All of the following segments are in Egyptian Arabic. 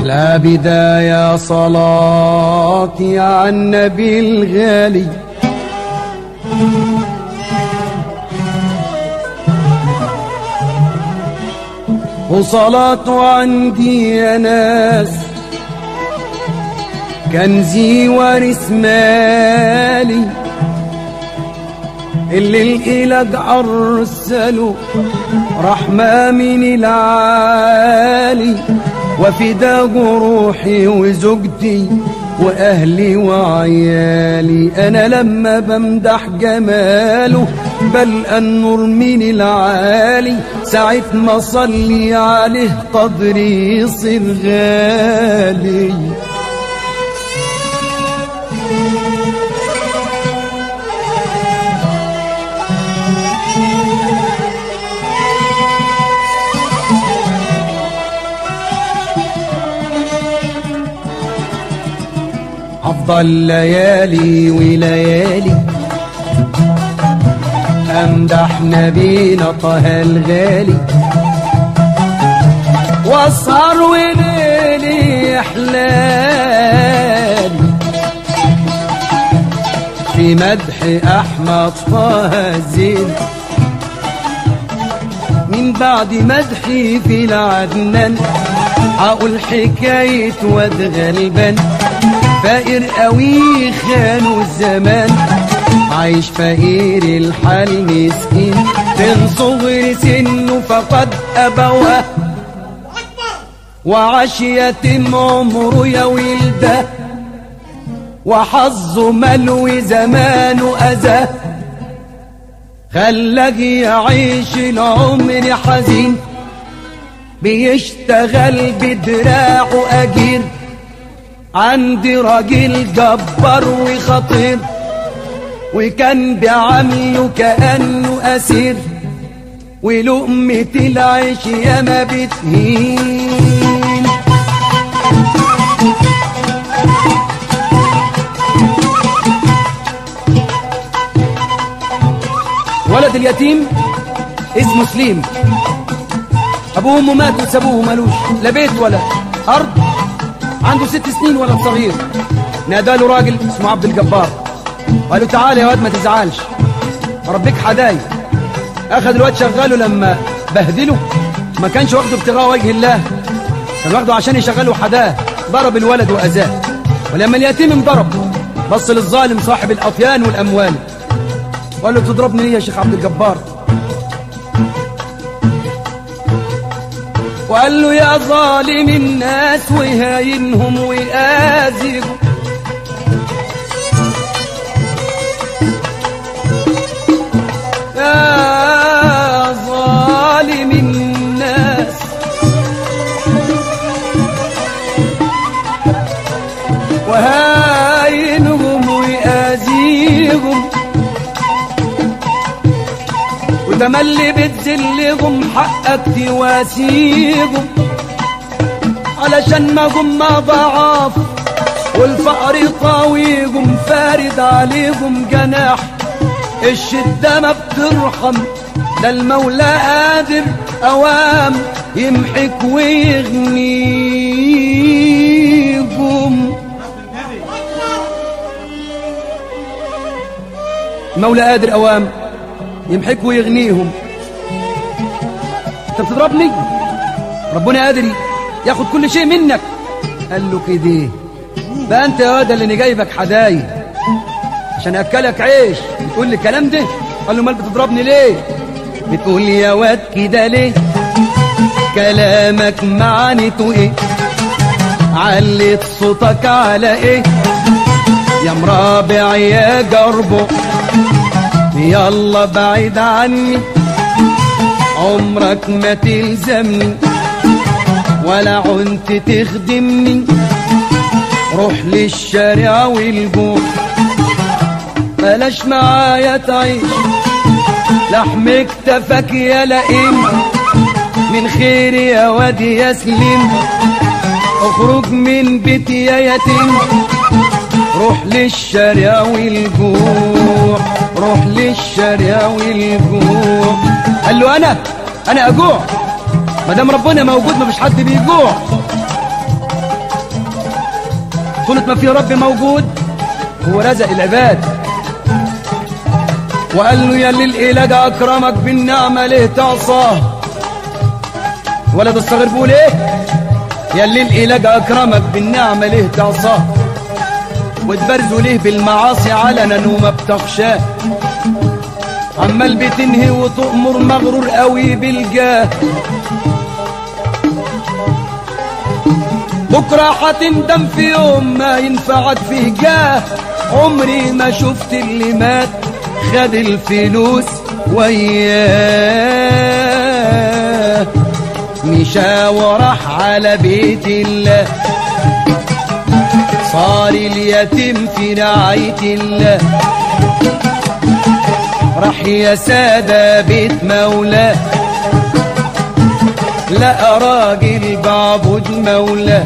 أحلى بداية صلاتي على النبي الغالي وصلاته عندي يا ناس كنزي وارث مالي اللي الإله أرسله رحمة من العالي وفدا جروحي وزوجتي وأهلي وعيالي أنا لما بمدح جماله بل النور من العالي ساعة ما صلي عليه قدري يصير غالي أفضل ليالي وليالي أمدح نبينا طه الغالي واسهر وليلي أحلالي في مدح أحمد طه الزين من بعد مدحي في العدنان هقول حكاية واد غلبان فقير قوي خانوا الزمان عايش فقير الحال مسكين من صغر سنه فقد أبواه وعاش يتيم عمره يا ولده وحظه ملوي زمانه أذى خلاه يعيش العمر حزين بيشتغل بدراعه أجير عندي راجل جبار وخطير وكان بيعامله كأنه أسير ولقمة العيش ياما بتهين ولد اليتيم اسمه سليم ابوه وامه ماتوا سابوه مالوش لا بيت ولا ارض عنده ست سنين ولد صغير ناداله راجل اسمه عبد الجبار قال له تعالى يا واد ما تزعلش ربك حداي اخذ الواد شغله لما بهدله ما كانش واخده ابتغاء وجه الله كان واخده عشان يشغله حداه ضرب الولد واذاه ولما اليتيم انضرب بص للظالم صاحب الاطيان والاموال وقال له بتضربني ليه يا شيخ عبد الجبار وقال له يا ظالم الناس وهاينهم وآذيهم يا ظالم الناس وهاينهم وآذيهم وتملي بتذلهم حقك تواسيهم علشان ما هم ضعاف والفقر طاويهم فارد عليهم جناح الشدة ما بترحم ده المولى قادر أوام يمحك ويغنيكم المولى قادر أوام يمحك ويغنيهم انت بتضربني ربنا قادر ياخد كل شيء منك قال له كده بقى انت يا واد اللي جايبك حدايق عشان اكلك عيش بتقول لي الكلام ده قال له مال بتضربني ليه بتقول يا واد كده ليه كلامك معنته ايه علت صوتك على ايه يا مرابع يا جربو يلا بعيد عني عمرك ما تلزمني ولا عنت تخدمني روح للشارع والجوع بلاش معايا تعيش لحم اكتفك يا لئيم من خير يا واد يا سليم اخرج من بيتي يا يتيم روح للشارع والجوع روح للشارع والجوع قال له انا انا اجوع ما دام ربنا موجود مفيش حد بيجوع طولة ما في رب موجود هو رزق العباد وقال له يا للإله أكرمك بالنعمة ليه تعصاه ولد الصغير بيقول ايه يا للإله أكرمك بالنعمة ليه تعصاه وتبرزوا ليه بالمعاصي علنا وما بتخشاه عمال بتنهي وتؤمر مغرور قوي بالجاه بكرة هتندم في يوم ما ينفعك فيه جاه عمري ما شفت اللي مات خد الفلوس وياه مشى وراح على بيت الله صار اليتيم في رعاية الله راح يا سادة بيت مولاه لقى راجل بعبد مولاه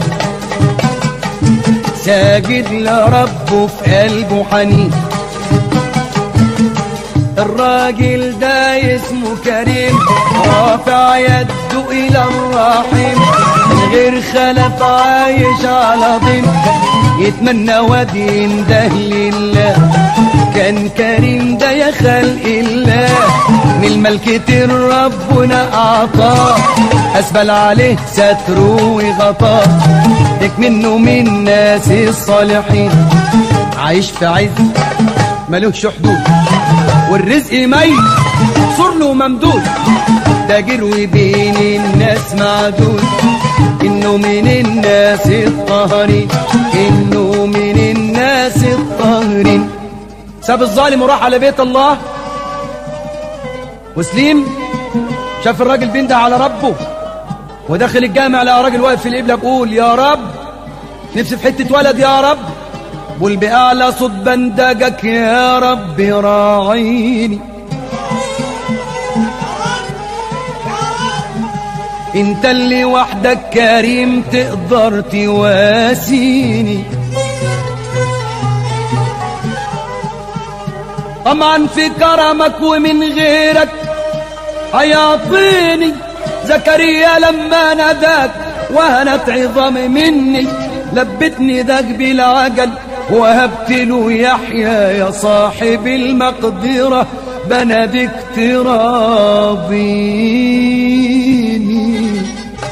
ساجد لربه في قلبه حنين الراجل ده اسمه كريم رافع يده الى الرحيم من غير خلف عايش على ضيم يتمنى وادي ينده لله كان كريم ده يا خلق الله من المال كتير ربنا اعطاه اسبل عليه ستره وغطاه لك منه من ناس الصالحين عايش في عز ملوش حدود والرزق ميت صر له ممدود تاجر وبين الناس معدود انه من الناس الطاهرين انه من الناس الطاهرين ساب الظالم وراح على بيت الله وسليم شاف الراجل بينده على ربه وداخل الجامع لقى راجل واقف في القبله بيقول يا رب نفسي في حته ولد يا رب قول بأعلى صوت بندجك يا رب راعيني انت اللي وحدك كريم تقدر تواسيني طمعا في كرمك ومن غيرك هيعطيني زكريا لما ناداك وهنت عظام مني لبتني ذاك بالعجل وهبت له يحيى يا صاحب المقدرة بنادك تراضيني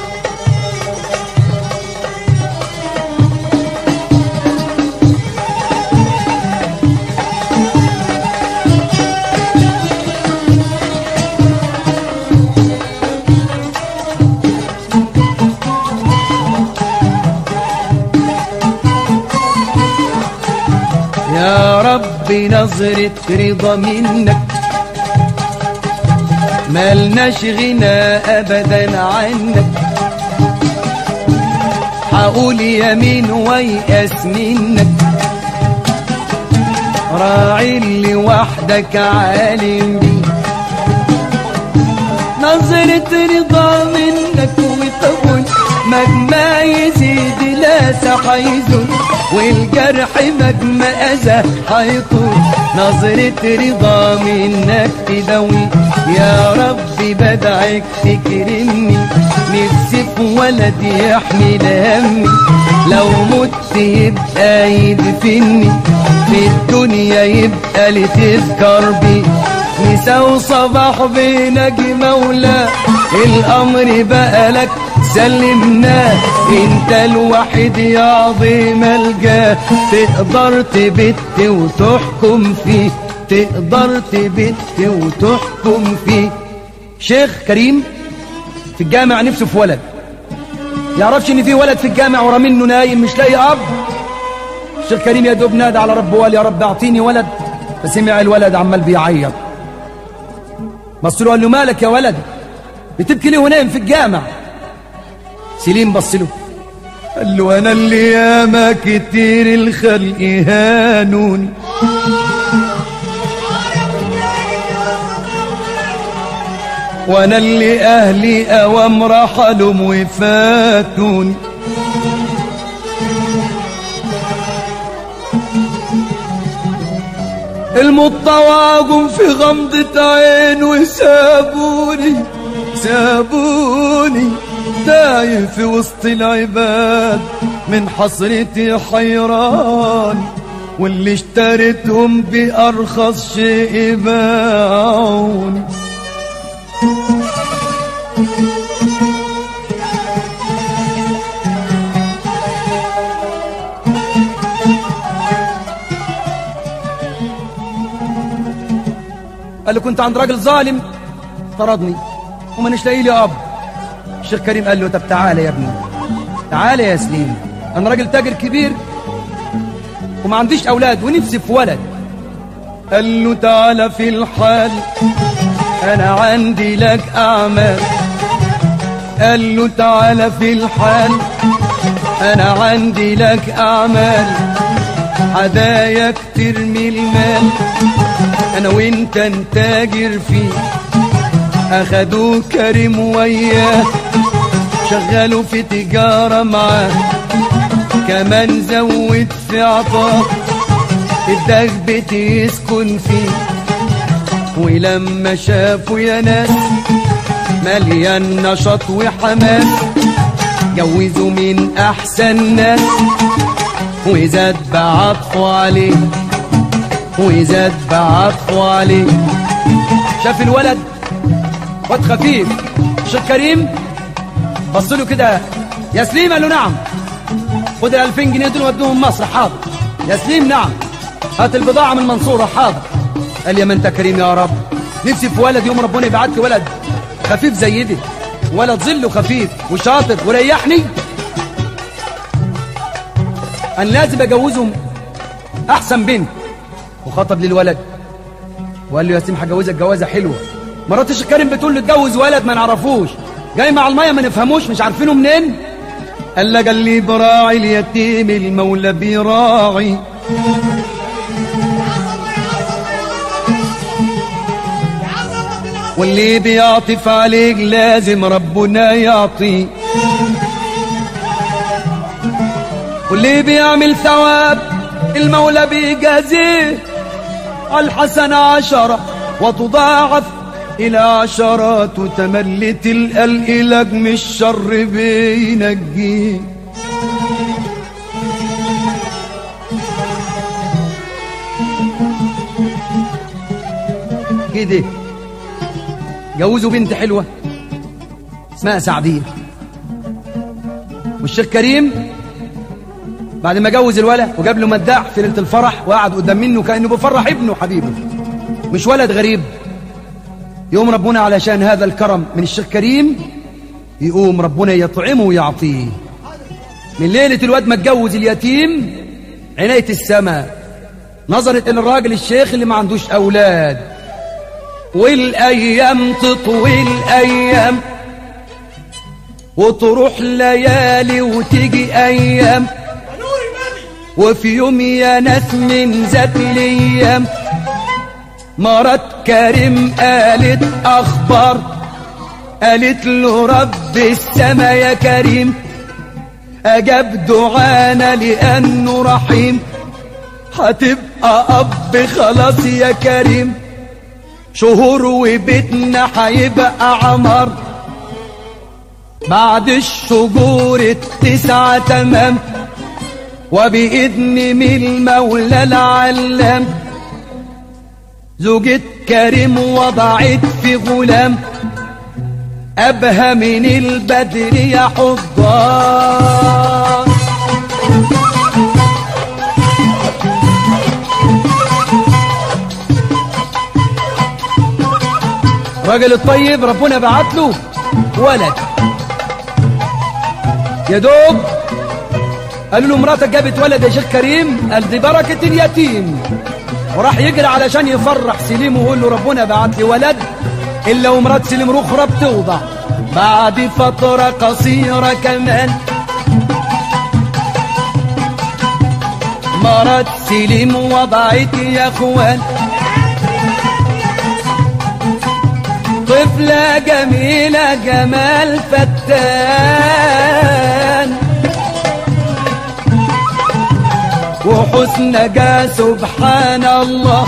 يا رب نظرة رضا منك ملناش غنى ابدا عنك حقول يمين ويأس منك راعي اللي وحدك عالم بيه نظرة رضا منك وقبول مجمع يزيد لا سحيزن والجرح مجمع أذى حيطول نظرة رضا منك تداوي يا ربي بدعك تكرمني نفسي في ولد يحمل همي لو مت يبقى يدفني في الدنيا يبقى لتذكر بي مساء وصباح بينك مولا الامر بقى لك سلمناه انت الوحيد يا عظيم الجاه تقدر تبت وتحكم فيه تقدر تبت وتحكم فيه شيخ كريم في الجامع نفسه في ولد يعرفش ان في ولد في الجامع ورا منه نايم مش لاقي اب الشيخ كريم يا دوب نادى على ربه وقال يا رب اعطيني ولد فسمع الولد عمال بيعيط بص له قال له مالك يا ولد بتبكي ليه ونايم في الجامع سليم بص له قال له انا اللي ياما كتير الخلق هانوني وانا اللي اهلي اوام رحلوا وفاتوني المتواجم في غمضة عين وسابوني سابوني تايه في وسط العباد من حسرتي حيران واللي اشتريتهم بأرخص شيء باعوني قال له كنت عند راجل ظالم طردني ومانيش لاقي لي اب الشيخ كريم قال له طب تعالى يا ابني تعالى يا سليم انا راجل تاجر كبير وما عنديش اولاد ونفسي في ولد قال له تعالى في الحال انا عندي لك اعمال قال له تعالى في الحال انا عندي لك اعمال هدايا كتير من المال انا وانت نتاجر فيه اخدوه كريم وياه شغلوا في تجارة معاه كمان زود في عطاه اداك بيت يسكن فيه ولما شافوا يا ناس مليان نشاط وحماس جوزوا من احسن ناس وزاد بعطفه عليه وزاد بعطفه عليه شاف الولد واد خفيف الشيخ كريم بص له كده يا سليم قال له نعم خد ال 2000 جنيه دول ودوهم مصر حاضر يا سليم نعم هات البضاعه من المنصوره حاضر قال يا ما انت كريم يا رب نفسي في ولد يوم ربنا يبعت لي ولد خفيف زي دي ولد ظله خفيف وشاطر وريحني انا لازم اجوزهم احسن بنت وخطب للولد وقال له يا سليم هجوزك جوازه حلوه مرات الشيخ كريم بتقول له اتجوز ولد ما نعرفوش جاي مع الميه ما نفهموش مش عارفينه منين قال لك قال لي براعي اليتيم المولى بيراعي واللي بيعطف عليك لازم ربنا يعطي واللي بيعمل ثواب المولى بيجازيه الحسنة عشرة وتضاعف إلى عشرات وتملي تلقى الإلك من الشر بينجيه كده جوزوا بنت حلوة اسمها سعدية والشيخ كريم بعد ما جوز الولد وجاب له مداح في ليلة الفرح وقعد قدام منه كأنه بيفرح ابنه حبيبه مش ولد غريب يقوم ربنا علشان هذا الكرم من الشيخ كريم يقوم ربنا يطعمه ويعطيه من ليلة الواد ما اتجوز اليتيم عناية السماء نظرت إلى الراجل الشيخ اللي ما عندوش أولاد والأيام تطوي الأيام وتروح ليالي وتيجي أيام وفي يوم يا ناس من ذات الأيام مرات كريم قالت أخبار قالت له رب السما يا كريم أجاب دعانا لأنه رحيم هتبقى أب خلاص يا كريم شهور وبيتنا هيبقى عمر بعد الشجور التسعة تمام وبإذن من المولى العلام زوجة كريم وضعت في غلام أبهى من البدر يا حضار الراجل الطيب ربنا بعت له ولد يا دوب قالوا له مراتك جابت ولد يا شيخ كريم قال دي بركة اليتيم وراح يجري علشان يفرح سليم ويقول له ربنا بعت لي ولد الا ومرات سليم رخرة بتوضع بعد فترة قصيرة كمان مرات سليم وضعت يا اخوان طفلة جميلة جمال فتان وحسنها سبحان الله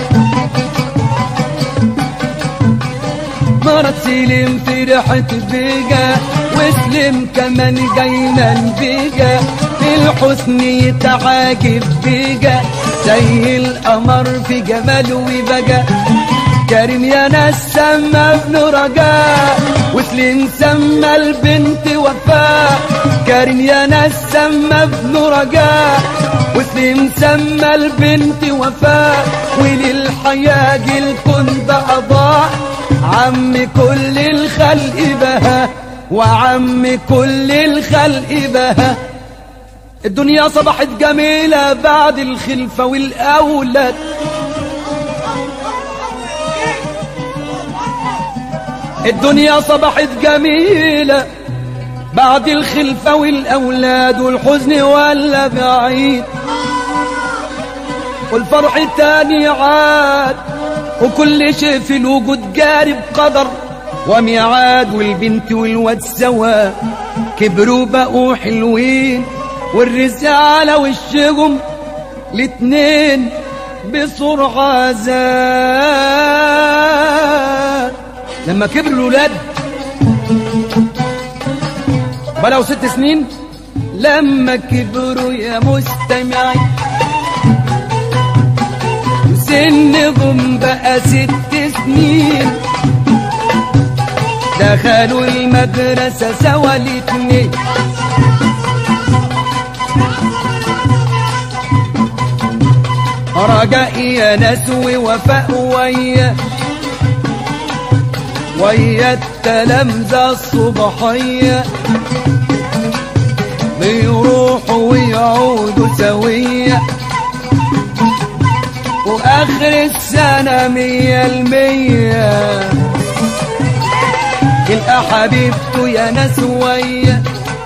مرت سليم فرحت بيجا وسلم كمان جاينا بيجا في الحسن يتعاجب بيجا زي القمر في جماله وبجا كريم يا ناس سمى ابن رجاء وسليم سمى البنت وفاء كريم يا ناس سمى ابن رجاء وسليم سمى البنت وفاء وللحياة الكون ده أضاع عم كل الخلق بها وعم كل الخلق بها الدنيا صبحت جميلة بعد الخلفة والأولاد الدنيا صبحت جميلة بعد الخلفة والأولاد والحزن ولا بعيد والفرح تاني عاد وكل شيء في الوجود جاري بقدر وميعاد والبنت والواد سوا كبروا بقوا حلوين والرسالة والشجم الاتنين بسرعة زاد لما كبروا الولاد بلغوا ست سنين لما كبروا يا مستمعين سنهم بقى ست سنين دخلوا المدرسة سوا الاتنين رجاء يا ناس ووفاء ويا ويا التلامذة الصبحية بيروحوا ويعودوا سوية وآخر السنة مية المية تلقى حبيبته يا ناس ويا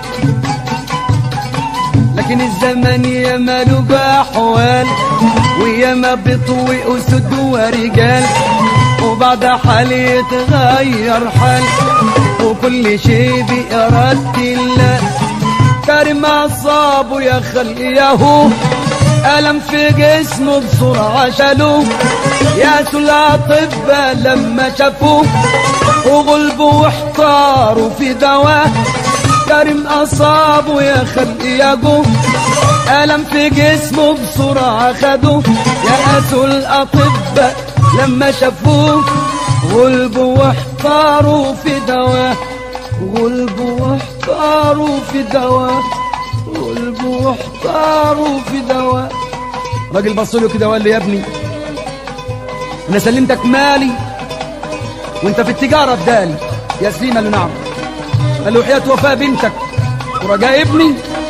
لكن الزمن يا ماله بأحوال ويا ما بطوي أسد ورجال وبعد حال يتغير حال وكل شيء بإرادة الله كريم أصابه يا خلق ياهو ألم في جسمه بسرعة شالوه يا الأطباء لما شافوه وغلبوا واحتاروا في دواء كريم أصابه يا خلق ياجو ألم في جسمه بسرعة خدوه يا الأطباء لما شافوه غلبوا واحتاروا في دواء غلبوا واحتاروا في دواء غلبوا واحتاروا في دواء راجل بص له كده وقال له يا ابني انا سلمتك مالي وانت في التجاره بدالي يا سليم قال له نعم قال له حياه وفاء بنتك ورجاء ابني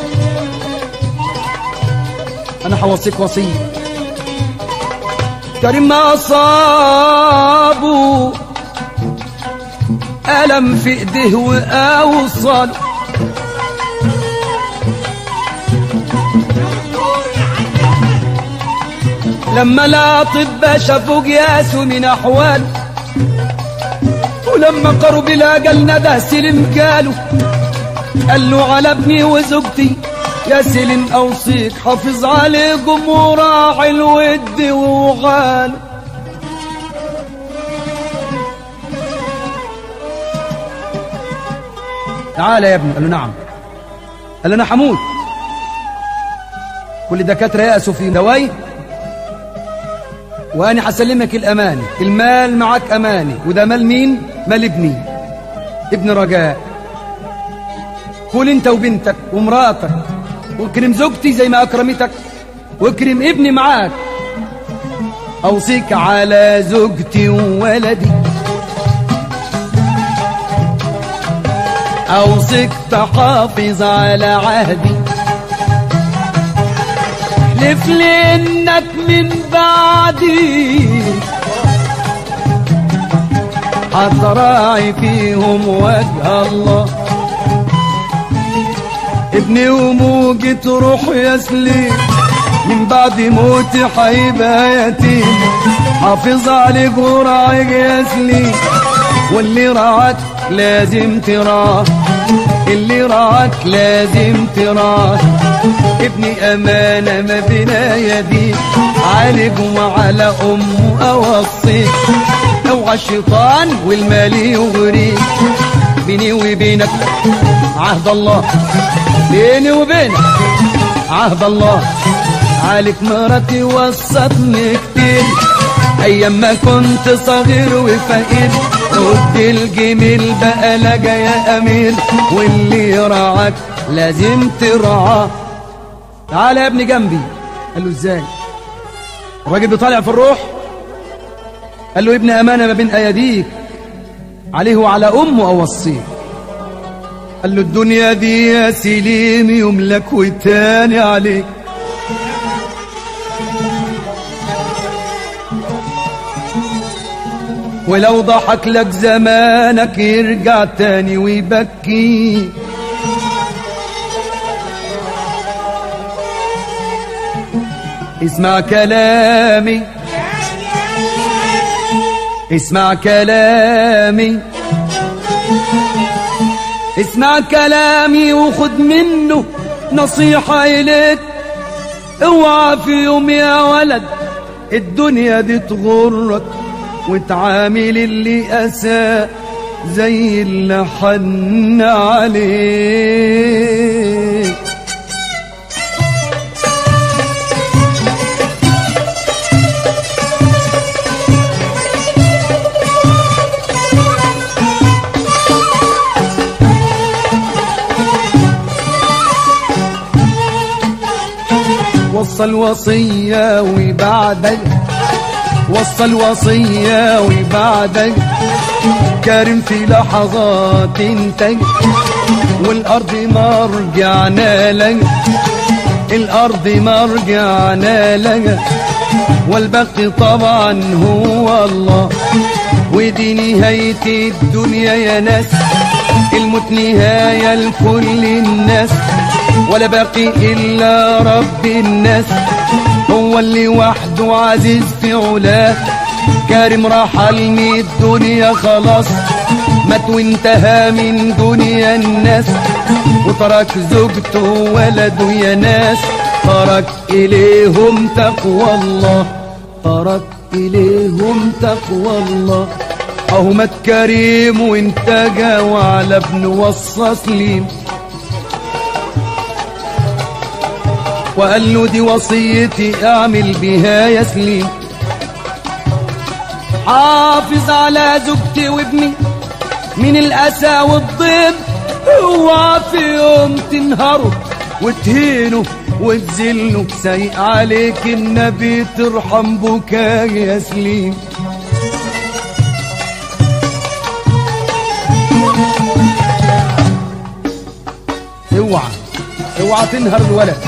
انا هوصيك وصيه كريم ما أصابه ألم في إيديه وأوصل لما الأطباء شافوا قياسه من أحوال ولما قرب الأجل ندى سلم قالوا قال له على ابني وزوجتي يا سلم أوصيك حافظ عليكم وراعي الود وغال تعال يا ابني قال له نعم قال له انا حمود كل دكاتره يأسوا في دواي وانا هسلمك الامانه المال معاك امانه وده مال مين مال ابني ابن رجاء كل انت وبنتك ومراتك واكرم زوجتي زي ما اكرمتك واكرم ابني معاك اوصيك على زوجتي وولدي اوصيك تحافظ على عهدي احلف لي انك من بعدي هتراعي فيهم وجه الله ابني وموجة روح يا سليم من بعد موتي حيبقى يتيم حافظ عليك وراعيك يا سليم واللي رعاك لازم تراه اللي رعاك لازم تراه ابني أمانة ما بين يدي عليك وعلى أمه أوصيك اوعى الشيطان والمال يغريك بيني وبينك عهد الله بيني وبينك عهد الله عليك مراتي وصتني كتير ايام ما كنت صغير وفقير رد الجميل بقى لجا يا امير واللي يرعاك لازم ترعاه تعالى يا ابني جنبي قال له ازاي الراجل بيطالع في الروح قال له ابن امانه ما بين ايديك عليه وعلى امه اوصيه قال له الدنيا دي يا سليم يملك وتاني عليك ولو ضحك لك زمانك يرجع تاني ويبكي اسمع كلامي اسمع كلامي اسمع كلامي وخد منه نصيحة إليك اوعى في يوم يا ولد الدنيا دي تغرك وتعامل اللي أساء زي اللي حن عليك وصل وصية وبعدك وصل وصية وبعدك كارم في لحظات انتج والأرض مرجعنا لك الأرض مرجعنا لك والباقي طبعا هو الله ودي نهاية الدنيا يا ناس الموت نهاية لكل الناس ولا باقي إلا رب الناس هو اللي وحده عزيز في علاه كارم رحل من الدنيا خلاص مات وانتهى من دنيا الناس وترك زوجته وولده يا ناس ترك إليهم تقوى الله ترك إليهم تقوى الله أهو مات كريم وانتجى وعلى ابن وصى سليم وقال له دي وصيتي اعمل بها يا سليم حافظ على زوجتي وابني من الأسى والضيم اوعى في يوم تنهروا وتهينوا وتذلوا سايق عليك النبي ترحم بكاء يا سليم اوعى اوعى تنهر الولد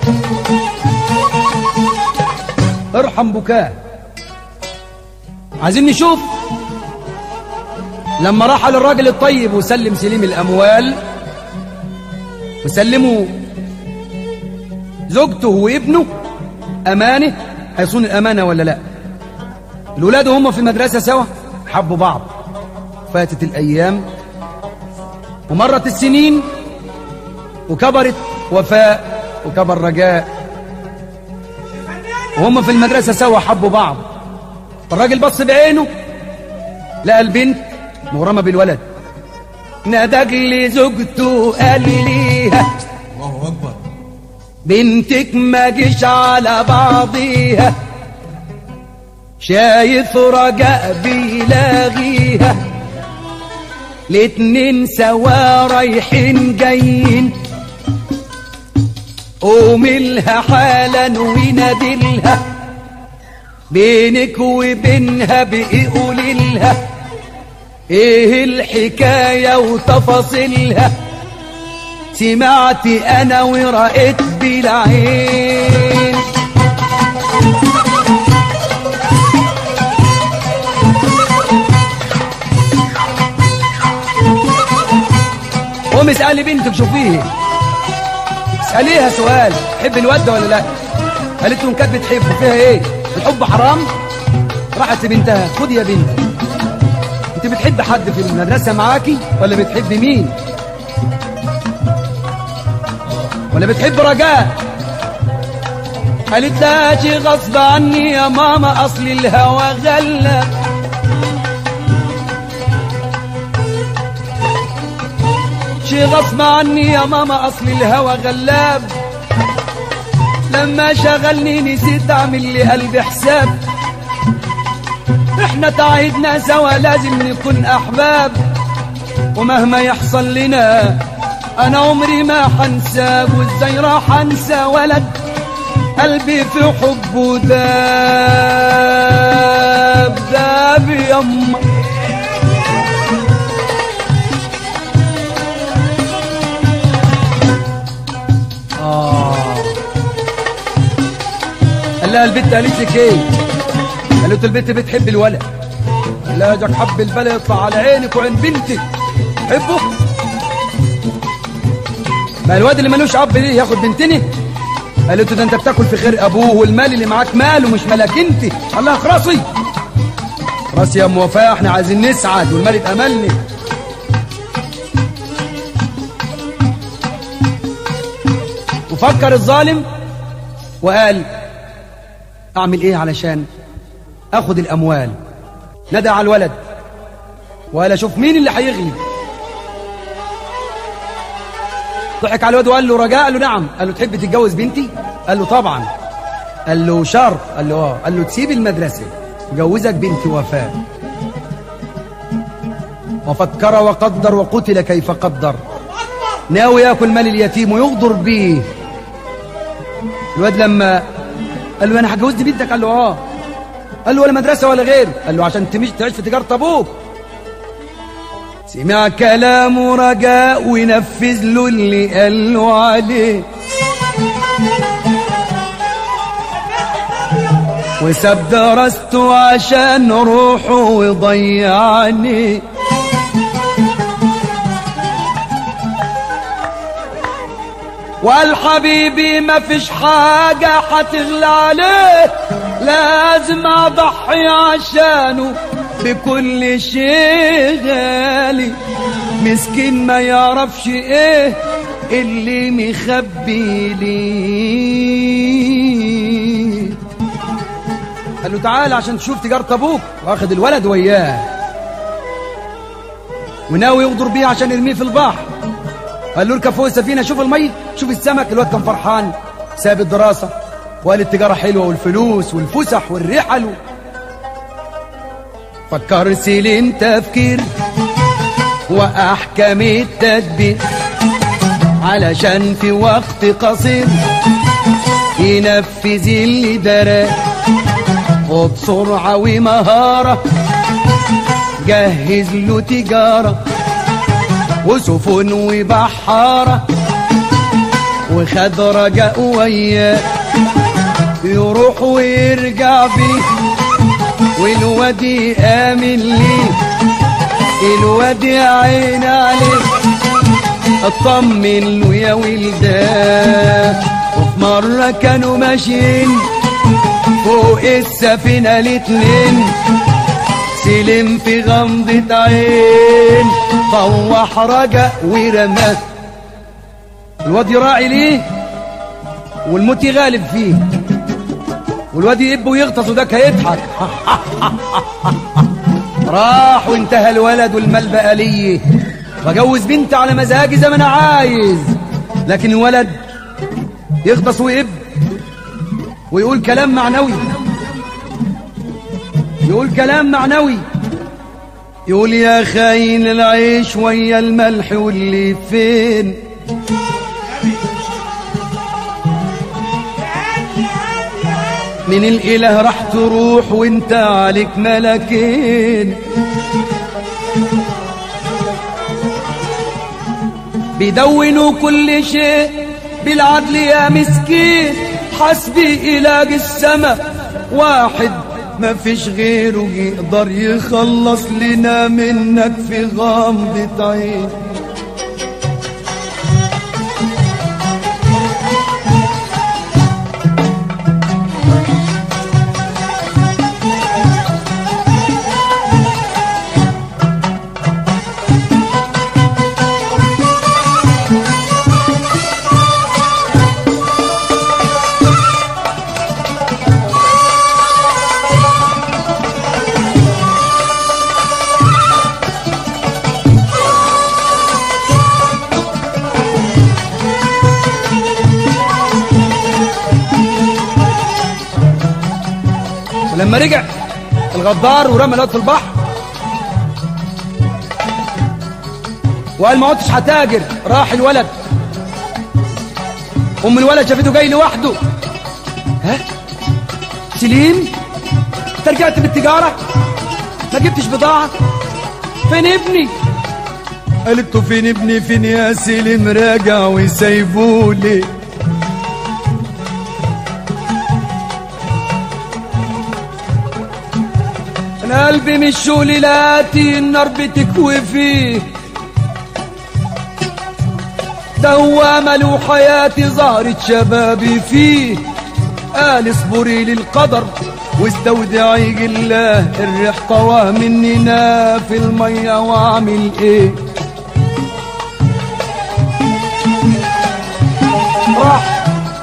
ارحم بكاه عايزين نشوف لما راح للراجل الطيب وسلم سليم الأموال وسلموا زوجته وابنه أمانة هيصون الأمانة ولا لا الولاد هم في المدرسة سوا حبوا بعض فاتت الأيام ومرت السنين وكبرت وفاء وكبر رجاء وهم في المدرسة سوا حبوا بعض الراجل بص بعينه لقى البنت مغرمة بالولد نادق لي زوجته قال ليها الله أكبر بنتك ما جيش على بعضيها شايف رجاء بيلاغيها الاتنين سوا رايحين جايين قوملها حالا ونادلها بينك وبينها بقي قوللها ايه الحكاية وتفاصيلها سمعت انا ورأيت بالعين قوم اسألي بنتك شوفيه اسأليها سؤال تحب الواد ده ولا لا قالت له ان كانت بتحبه فيها ايه الحب حرام راحت لبنتها خد يا بنتي انت بتحب حد في المدرسة معاكي ولا بتحب مين ولا بتحب رجاء قالت لها شي غصب عني يا ماما اصل الهوى غلى شي غصب عني يا ماما اصل الهوى غلاب لما شغلني نسيت اعمل لي قلبي حساب احنا تعهدنا سوا لازم نكون احباب ومهما يحصل لنا انا عمري ما حنساك وازاي راح انسى ولد قلبي في حبه داب داب يما آه قال لها البت قالت لك ايه؟ قالت له البت بتحب الولد قال لها جاك حب البلد يطلع على عينك وعين بنتك تحبه؟ ما الواد اللي ملوش اب ليه ياخد بنتني؟ قالت له ده انت بتاكل في خير ابوه والمال اللي معاك ماله مش مالك انت قال لها خراسي خلاص يا ام وفاء احنا عايزين نسعد والمال يبقى مالنا وفكر الظالم وقال اعمل ايه علشان اخد الاموال ندى على الولد وقال اشوف مين اللي هيغلب ضحك على الواد وقال له رجاء قال له نعم قال له تحب تتجوز بنتي قال له طبعا قال له شرط قال له اه قال له تسيب المدرسه جوزك بنتي وفاء وفكر وقدر وقتل كيف قدر ناوي ياكل مال اليتيم ويغدر بيه الواد لما قال له انا هجوزني بنتك قال له اه قال له ولا مدرسه ولا غير قال له عشان تمشي تعيش في تجاره ابوك سمع كلامه رجاء ونفذ له اللي قال له عليه وساب درسته عشان روحه ويضيعني وقال حبيبي ما فيش حاجة هتغلى عليه لازم أضحي عشانه بكل شيء غالي مسكين ما يعرفش ايه اللي مخبي ليه قال له تعال عشان تشوف تجارة ابوك واخد الولد وياه وناوي يغدر بيه عشان يرميه في البحر قال له اركب فوق السفينه شوف المي شوف السمك الواد كان فرحان ساب الدراسه وقال التجاره حلوه والفلوس والفسح والرحل فكر سليم تفكير واحكم التدبير علشان في وقت قصير ينفذ اللي دراه وبسرعه ومهاره جهز له تجاره وسفن وبحارة وخد رجاء وياه يروح ويرجع بيه والواد يآمن ليه الواد يا عين عليه اطمن له يا ولدان وفي مرة كانوا ماشيين فوق السفينة الاتنين سلم في غمضة عين طوح رجع ورماه الواد يراعي ليه والموت يغالب فيه والواد يب ويغطس وده هيضحك راح وانتهى الولد والمال بقى ليه بجوز بنتي على مزاجي زي ما انا عايز لكن الولد يغطس ويب ويقول كلام معنوي يقول كلام معنوي يقول يا خاين العيش ويا الملح واللي فين من الإله راح تروح وانت عليك ملكين بيدونوا كل شيء بالعدل يا مسكين حسبي إله السماء واحد ما فيش غيره يقدر يخلص لنا منك في غمضة عين لما رجع الغدار ورمى الواد في البحر وقال ما عدتش هتاجر راح الولد ام الولد شافته جاي لوحده ها سليم انت رجعت بالتجاره ما جبتش بضاعه فين ابني قالت له فين ابني فين يا سليم راجع وسايبولي انا قلبي من الشغل لاتي النار بتكوي فيه ده هو امل وحياتي ظهرت شبابي فيه قال اصبري للقدر واستودعي الله الريح طواه مننا في الميه واعمل ايه راح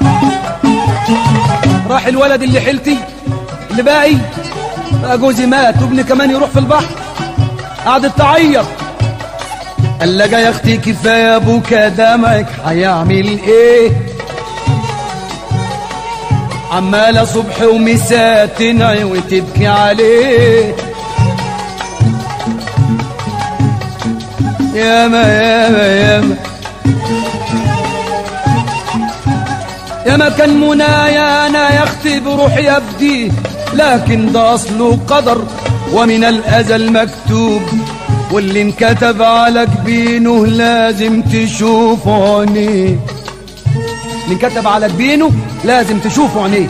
راح الولد اللي حيلتي اللي باقي بقى جوزي مات وابني كمان يروح في البحر قعدت تعيط قال لها يا اختي كفايه ابوك دمك هيعمل ايه عمالة صبح ومساء تنعي وتبكي عليه ياما ياما ياما ياما كان منايا انا يا اختي بروحي ابدي لكن ده اصله قدر ومن الازل مكتوب واللي انكتب على جبينه لازم تشوفه عينيه اللي انكتب على جبينه لازم تشوفه عينيه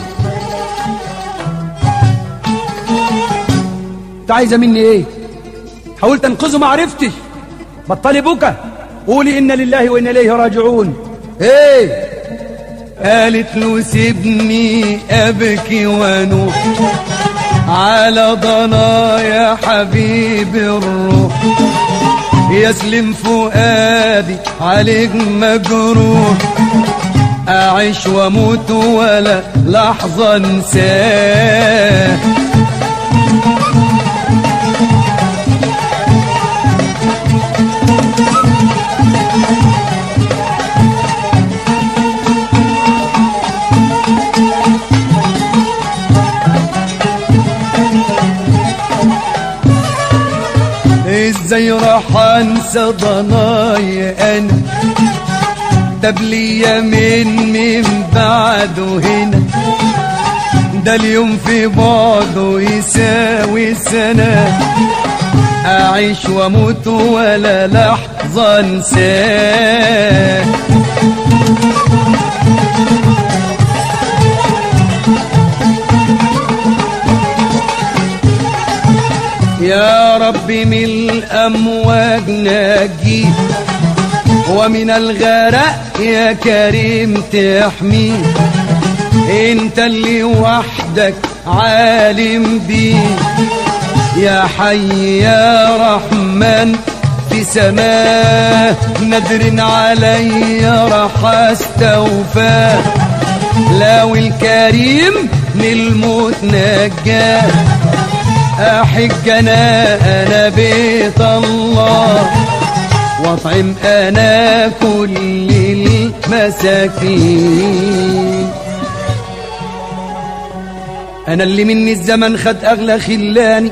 انت عايزه مني ايه حاولت انقذه ما عرفتش بطلي بكى قولي انا لله وانا اليه راجعون ايه قالت له سيبني ابكي وانوح على ضنايا حبيب الروح يسلم فؤادي عليك مجروح أعيش وأموت ولا لحظة انساه ازاي راح انسى ضناي انا طب ليا من من بعده هنا ده اليوم في بعضه يساوي سنة أعيش وأموت ولا لحظة أنساه يا رب من الأمواج نجيه ومن الغرق يا كريم تحميه انت اللي وحدك عالم بيه يا حي يا رحمن في سماه ندر علي راح استوفاه لو الكريم من الموت نجاه احج انا انا بيت الله واطعم انا كل المساكين انا اللي مني الزمن خد اغلى خلاني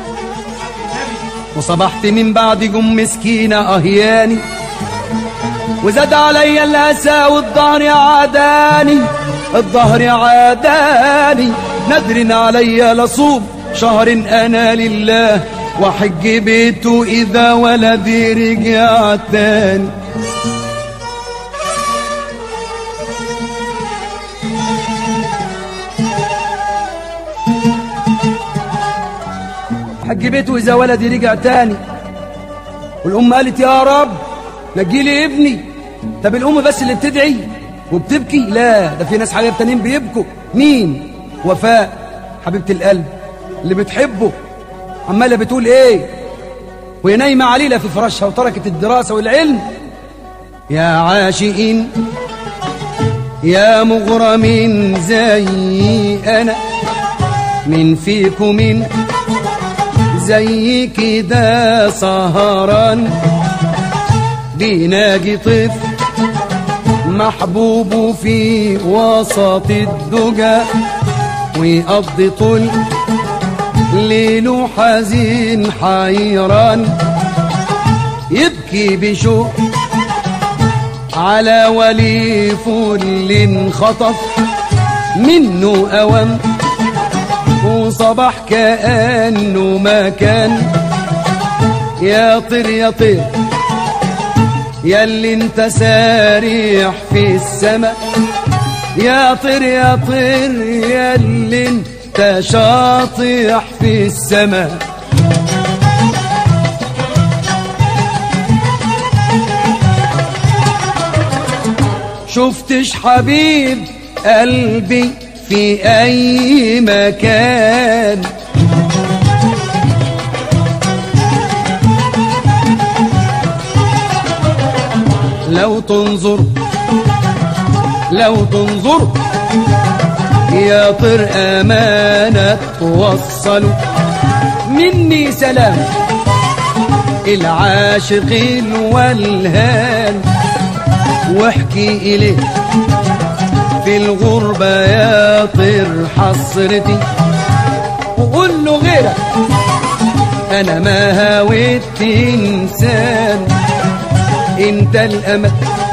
وصبحت من بعد جم مسكينة اهياني وزاد عليا الاسى والظهر عاداني الظهر عاداني ندر عليا لصوم شهر انا لله وحج بيته إذا ولدي رجع تاني حج بيته إذا ولدي رجع تاني والأم قالت يا رب نجي لي ابني طب الأم بس اللي بتدعي وبتبكي لا ده في ناس حبايب تانيين بيبكوا مين وفاء حبيبة القلب اللي بتحبه عماله بتقول ايه وهي نايمه عليله في فراشها وتركت الدراسه والعلم يا عاشقين يا مغرمين زي انا من فيكم من زي كده سهران بيناجي طفل محبوب في وسط الدجى ويقضي طول الليل حزين حيران يبكي بشوق على ولي فل خطف منه أوام وصباح كأنه ما كان يا طير يا طير يا اللي انت ساريح في السماء يا طير يا طير يا اللي انت شاطح في السماء شفتش حبيب قلبي في اي مكان لو تنظر لو تنظر يا طر أمانة توصلوا مني سلام العاشق الولهان واحكي إليه في الغربة يا طر حسرتي وقول له غيرك أنا ما هاويت إنسان انت الامل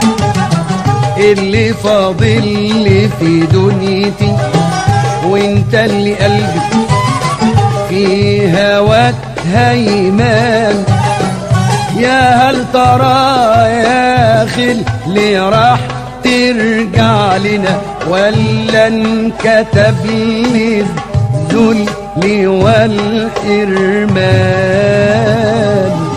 اللي فاضل لي في دنيتي وانت اللي قلبي في هواك هيمان يا هل ترى يا خل اللي راح ترجع لنا ولا انكتب لي الذل والحرمان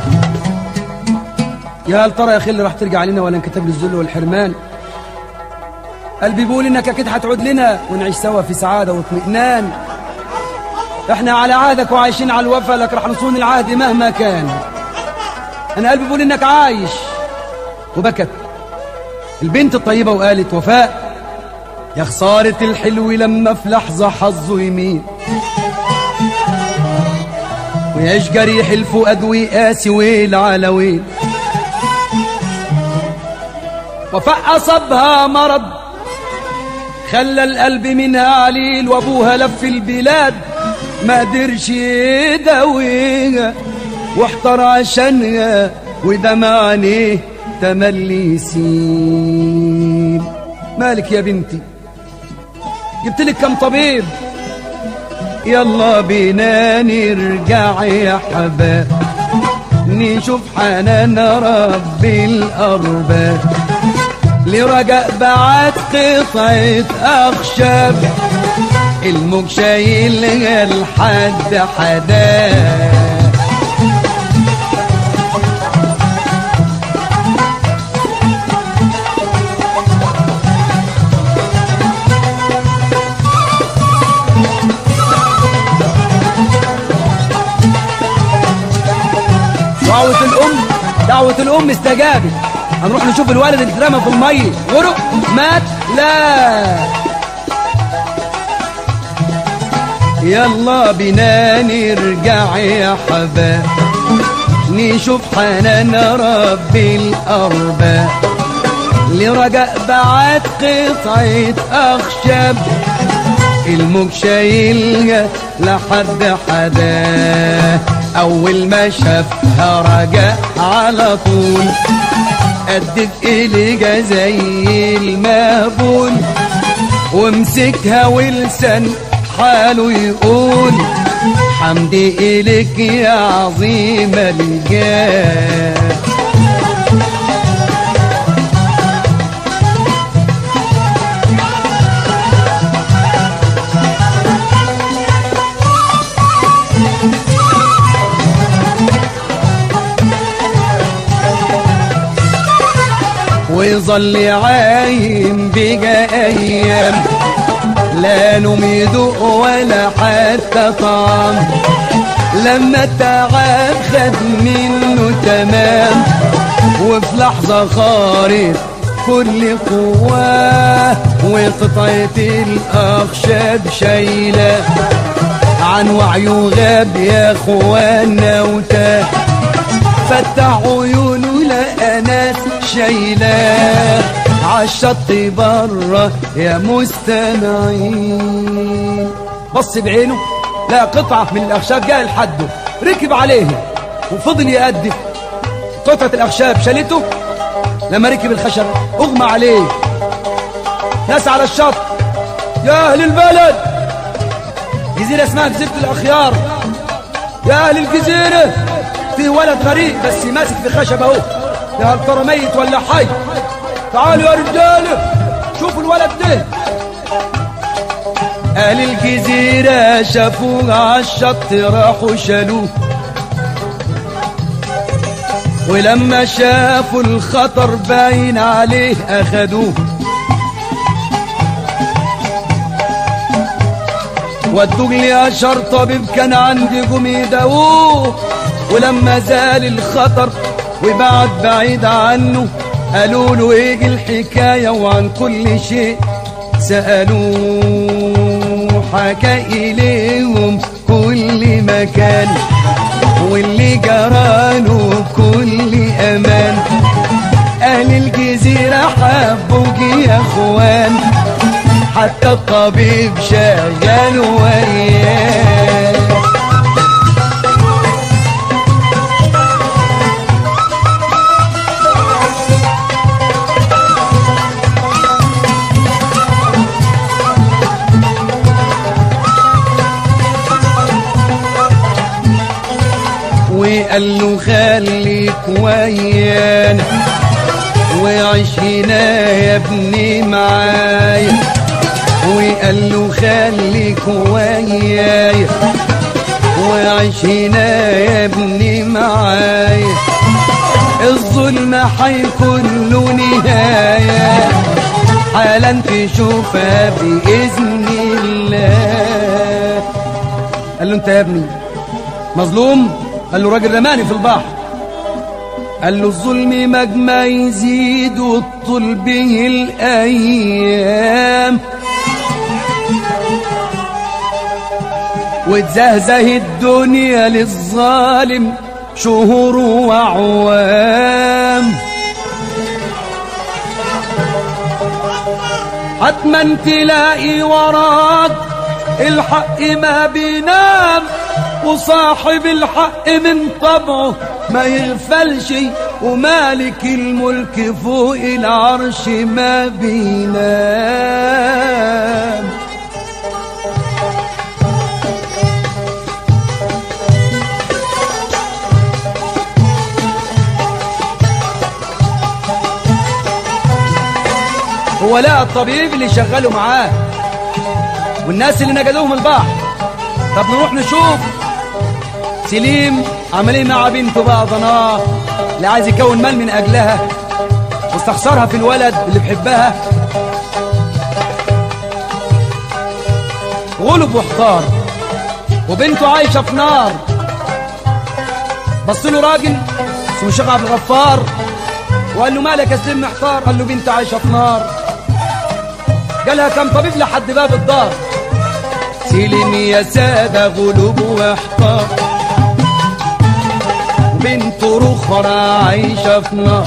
يا هل ترى يا اخي اللي راح ترجع لنا ولا انكتب لي الذل والحرمان قلبي بيقول انك اكيد هتعود لنا ونعيش سوا في سعاده واطمئنان احنا على عهدك وعايشين على الوفا لك راح نصون العهد مهما كان انا قلبي بيقول انك عايش وبكت البنت الطيبه وقالت وفاء يا خساره الحلو لما في لحظه حظه يميل ويعيش جريح الفؤاد ويقاسي ويل على ويل وفاء أصابها مرض خلى القلب منها عليل وابوها لف البلاد ما قدرش يداويها واحتار عشانها ودمع عينيه تملي سين مالك يا بنتي جبت لك كم طبيب يلا بينا نرجع يا حباب نشوف حنان رب الأرباب لرجاء بعت قطعة أخشاب الموج شايلها لحد حداه دعوة الأم دعوة الأم استجابت هنروح نشوف الولد اللي اترمى في المية غرق مات لا يلا بينا نرجع يا حباب نشوف حنان رب الأرباب لرجاء بعت قطعة أخشاب الموج شايلها لحد حداه أول ما شافها رجاء على طول قدت إليجا زي المهبول ومسكها ولسان حاله يقول حمدي إليك يا عظيم الجاه ويظل عايم بقى ايام لا نوم يدوق ولا حتى طعم لما التعب خد منه تمام وفي لحظة خارج كل قواه وقطعة الأخشاب شايلة عن وعيه غاب يا اخوانا وتاه فتح عيونه لقى ناس شايلاه عالشط بره يا مستمعين بص بعينه لا قطعة من الأخشاب جاء لحده ركب عليه وفضل يأدب قطعة الأخشاب شالته لما ركب الخشب أغمى عليه ناس على الشط يا أهل البلد جزيرة اسمها جزيرة الأخيار يا أهل الجزيرة في ولد غريب بس ماسك في خشب أهو يا هل ترى ميت ولا حي تعالوا يا رجالة شوفوا الولد ده أهل الجزيرة شافوه على الشط راحوا شالوه ولما شافوا الخطر باين عليه أخدوه ودوه لأشهر طبيب كان عندي قوم يداووه ولما زال الخطر وبعد بعيد عنه قالوا له ايه الحكاية وعن كل شيء سألوه حكى إليهم كل مكان واللي جراله كل أمان أهل الجزيرة حبوك يا أخوان حتى الطبيب شغال وياه وقال له خليك ويانا وعيش هنا يا ابني معايا وقال له خليك ويايا وعيش هنا يا ابني معايا الظلم حيكون له نهاية حالا تشوفها بإذن الله قال له انت يا ابني مظلوم قال له راجل رماني في البحر قال له الظلم مجمع يزيد والطول به الأيام وتزهزه الدنيا للظالم شهور وعوام حتما تلاقي وراك الحق ما بينام وصاحب الحق من طبعه ما يغفلش ومالك الملك فوق العرش ما بينام هو لا الطبيب اللي شغله معاه والناس اللي نقلوهم البحر طب نروح نشوف سليم عمل ايه مع بنته بقى ضناه اللي عايز يكون مال من اجلها واستخسرها في الولد اللي بحبها غلب واحتار وبنته عايشه في نار بص له راجل اسمه الشيخ عبد الغفار وقال له مالك يا سليم محتار قال له بنت عايشه في نار قالها كم طبيب لحد باب الدار سلم يا سادة غلوب واحتار بنت رخرة عايشة في نار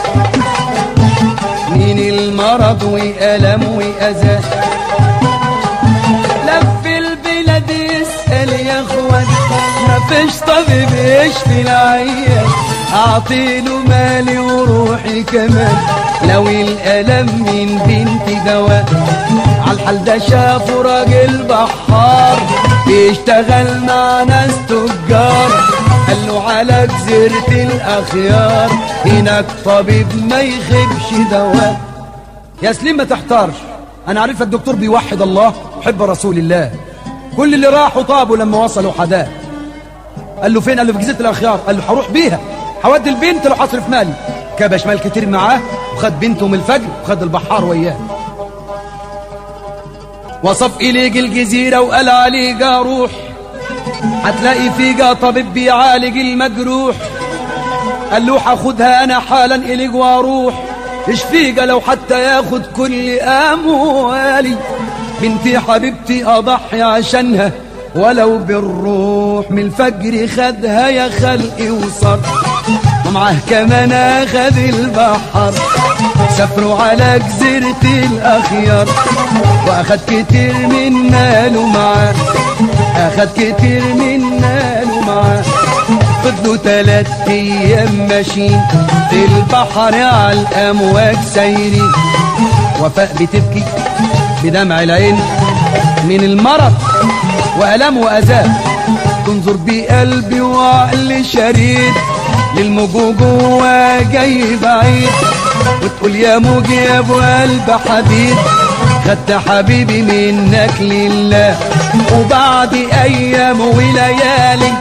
من المرض وألم وأذى لف البلاد يسأل يا اخوان مفيش طبيب يشفي العيان اعطيله مالي وروحي كمان لو الألم من بنتي دواء عالحال ده شافه راجل بحار بيشتغل مع ناس تجار قال له على جزيرة الأخيار هناك طبيب ما يخيبش دواء يا سليم ما تحتارش أنا عارف الدكتور بيوحد الله وحب رسول الله كل اللي راحوا طابوا لما وصلوا حداه قال له فين قال له في جزيرة الأخيار قال له هروح بيها هودي البنت لو هصرف مالي كبش مال كتير معاه وخد بنته من الفجر وخد البحار وياه وصف إليك الجزيرة وقال عليك روح هتلاقي فيها طبيب بيعالج المجروح قال له هاخدها انا حالا اليك واروح اشفيها لو حتى ياخد كل اموالي بنتي حبيبتي اضحي عشانها ولو بالروح من الفجر خدها يا خلقي وصار ومعاه كمان اخذ البحر سافروا على جزيرة الأخيار وأخد كتير من ماله معاه أخد كتير من ماله معاه فضلوا تلات أيام ماشيين في البحر على الأمواج سايرين وفاء بتبكي بدمع العين من المرض وألم وأذاه تنظر بقلبي وعقل شريد للموج جوا جاي بعيد وتقول يا موج يا ابو قلب حبيب خدت حبيبي منك لله وبعد ايام وليالي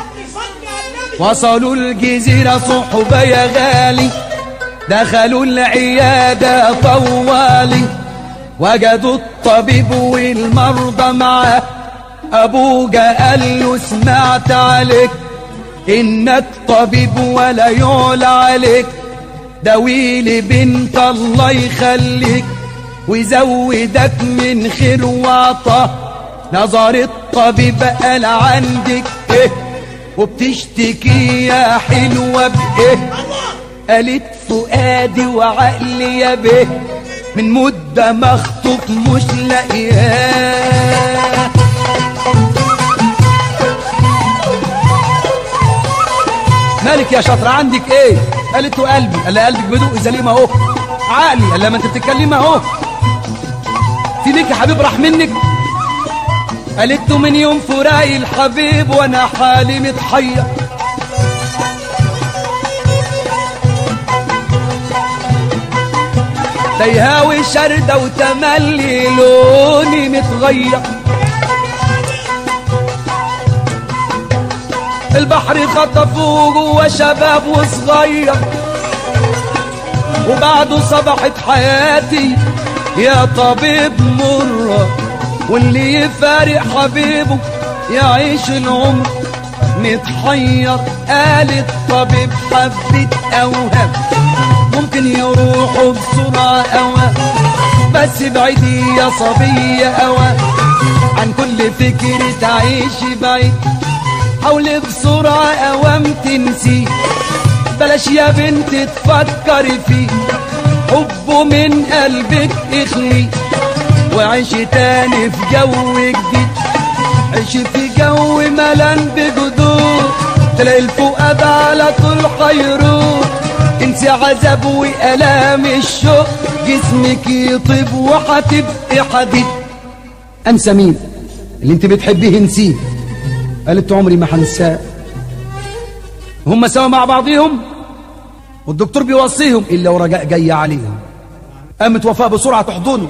وصلوا الجزيرة صحبة يا غالي دخلوا العيادة طوالي وجدوا الطبيب والمرضى معاه ابوجا قال له سمعت عليك انك طبيب ولا يعلى عليك داويلي بنت الله يخليك ويزودك من خير وعطا نظر الطبيب قال عندك ايه وبتشتكي يا حلوة بايه قالت فؤادي وعقلي يا بيه من مدة مخطوف مش لاقياه مالك يا شاطرة عندك ايه قالت له قلبي قال لها قلبك بدوق سليم اهو عقلي قال لها ما انت بتتكلم اهو في ليك يا حبيب راح منك قالت له من يوم فراقي الحبيب وانا حالي متحير تيهاوي شردة وتملي لوني متغير البحر خطفوه جوا شباب وصغير وبعده صبحت حياتي يا طبيب مرة واللي يفارق حبيبه يعيش العمر متحير قال الطبيب حبة أوهام ممكن يروحوا بسرعة أوام بس بعيدي يا صبية أوام عن كل فكر تعيشي بعيد حاولي بسرعة أوام تنسي بلاش يا بنت تفكري فيه حبه من قلبك اخلي وعيش تاني في جو جديد عيش في جو ملان بجدود تلاقي الفؤاد على طول حيروح انسي عذاب وآلام الشوق جسمك يطيب وهتبقي حديد انسى مين اللي انت بتحبيه انسيه قالت عمري ما هنساه هم سوا مع بعضهم والدكتور بيوصيهم الا ورجاء جاي عليهم قامت وفاء بسرعه تحضنه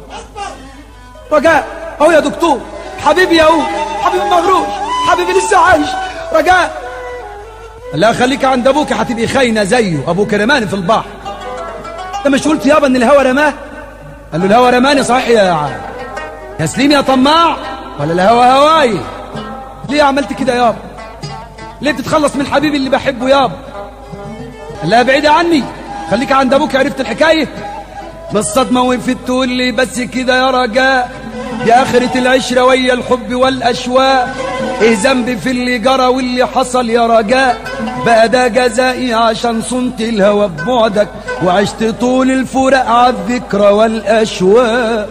رجاء اهو يا دكتور حبيبي اهو حبيبي مغروش حبيبي لسه عايش رجاء لا خليك عند ابوك هتبقي خاينه زيه ابوك رماني في البحر انت مش قلت يابا ان الهوى رماه قال له الهوى رماني صحيح يا عم يا سليم يا طماع ولا الهوى هواي ليه عملت كده يابا ليه بتتخلص من حبيبي اللي بحبه يابا لا بعيدة عني خليك عند ابوك عرفت الحكاية بالصدمة وقفت تقول لي بس كده يا رجاء يا آخرة العشرة ويا الحب والأشواق إيه ذنبي في اللي جرى واللي حصل يا رجاء بقى ده جزائي عشان صنت الهوى ببعدك وعشت طول الفراق على الذكرى والأشواق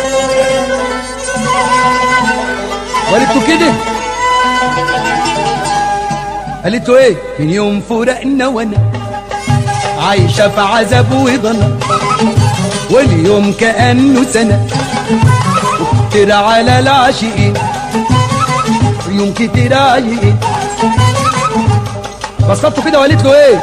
قالت كده قالت له ايه من يوم فراقنا وانا عايشة في عذاب وضنا واليوم كأنه سنة كتير على العاشقين يوم كتير عايقين بسطته كده وقالت له ايه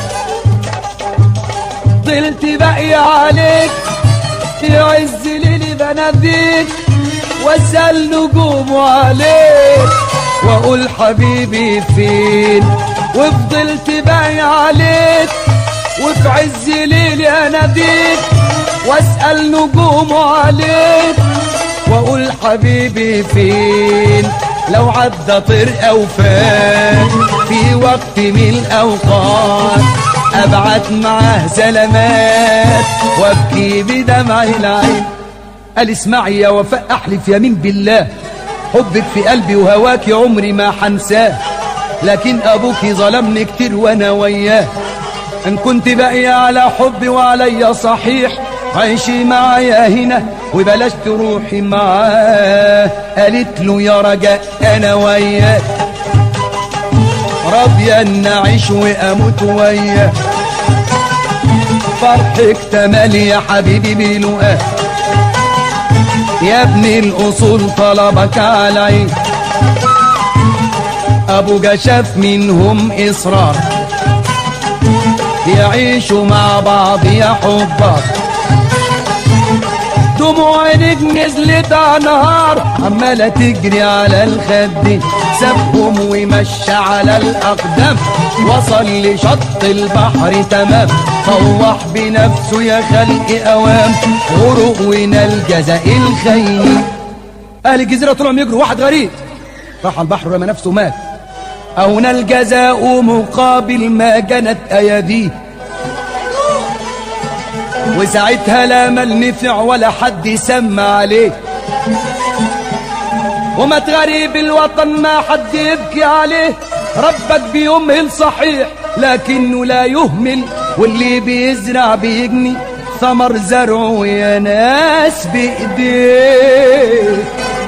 فضلت باقي عليك في عز ليلي بناديك واسال نجوم عليك واقول حبيبي فين وفضلت باقي عليك وفي عز ليلي اناديك واسال نجوم عليك واقول حبيبي فين لو عدى طير او فات في وقت من الاوقات ابعت معاه سلامات وابكي بدمع العين قال اسمعي يا وفاء احلف يمين بالله حبك في قلبي وهواك عمري ما حنساه لكن ابوك ظلمني كتير وانا وياه ان كنت باقية على حبي وعليا صحيح عيشي معايا هنا وبلاش تروحي معاه قالت له يا رجاء انا وياك راضية ان اعيش واموت وياك فرحك تملي يا حبيبي بلقاك يا ابن الاصول طلبك علي ابو شاف منهم اصرار يعيشوا مع بعض يا حبار دموع عينك نزلت على نهار عمالة تجري على الخد سابهم ومشى على الأقدام وصل لشط البحر تمام طوح بنفسه يا خلق أوام غرق ونال جزاء الخيل اهل الجزيره طلعوا يجروا واحد غريب راح على البحر ورمى نفسه مات أو الجزاء مقابل ما جنت أيديه وساعتها لا مال نفع ولا حد يسمى عليه ومات غريب الوطن ما حد يبكي عليه ربك بيمهل صحيح لكنه لا يهمل واللي بيزرع بيجني ثمر زرعه يا ناس بإيديه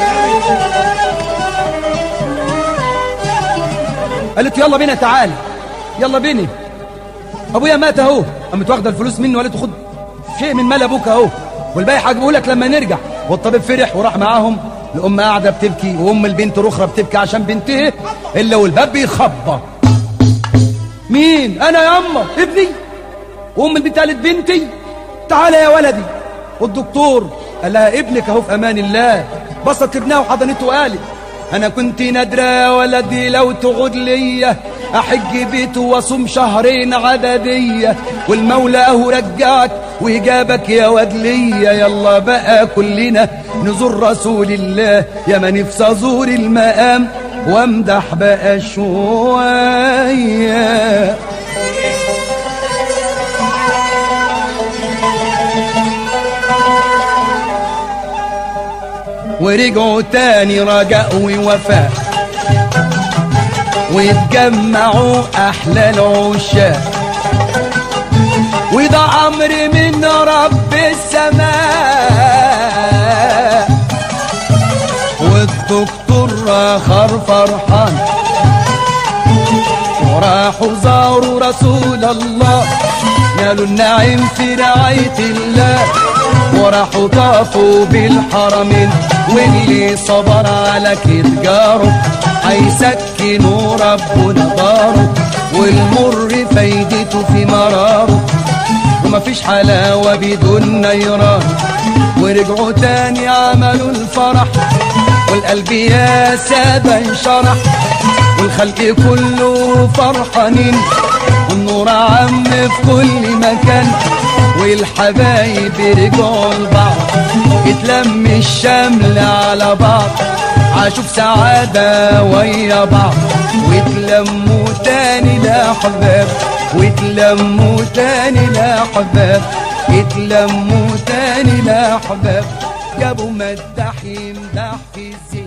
قالت يلا بينا تعال يلا بينا ابويا مات اهو قامت واخده الفلوس منه وقالت خد شيء من مال ابوك اهو والباقي هجيبه لك لما نرجع والطبيب فرح وراح معاهم الام قاعده بتبكي وام البنت الاخرى بتبكي عشان بنتها الا والباب بيخبط مين انا ياما ابني وام البنت قالت بنتي تعالى يا ولدي والدكتور قال لها ابنك اهو في امان الله بسط ابنها وحضنته وقالت انا كنت نادرة يا ولدي لو تقعد ليا احج بيته واصوم شهرين عددية والمولى اهو رجعك وجابك يا واد ليا يلا بقى كلنا نزور رسول الله يا ما نفسي ازور المقام وامدح بقى شويه ورجعوا تاني رجاء ووفاء واتجمعوا احلى العشاق وده امر من رب السماء والدكتور اخر فرحان وراحوا زاروا رسول الله نالوا النعيم في رعاية الله وراحوا طافوا بالحرمين واللي صبر على كتجاره هيسكنوا ربنا داره والمر فايدته في مراره ومفيش حلاوة بدون نيران ورجعوا تاني عملوا الفرح والقلب يا سادة انشرح والخلق كله فرحانين والنور عم في كل مكان والحبايب رجعوا لبعض اتلم الشمل على بعض عاشوا في سعادة ويا بعض واتلموا تاني لأحباب واتلموا تاني لأحباب اتلموا تاني لأحباب جابوا مدح يمدح في الزين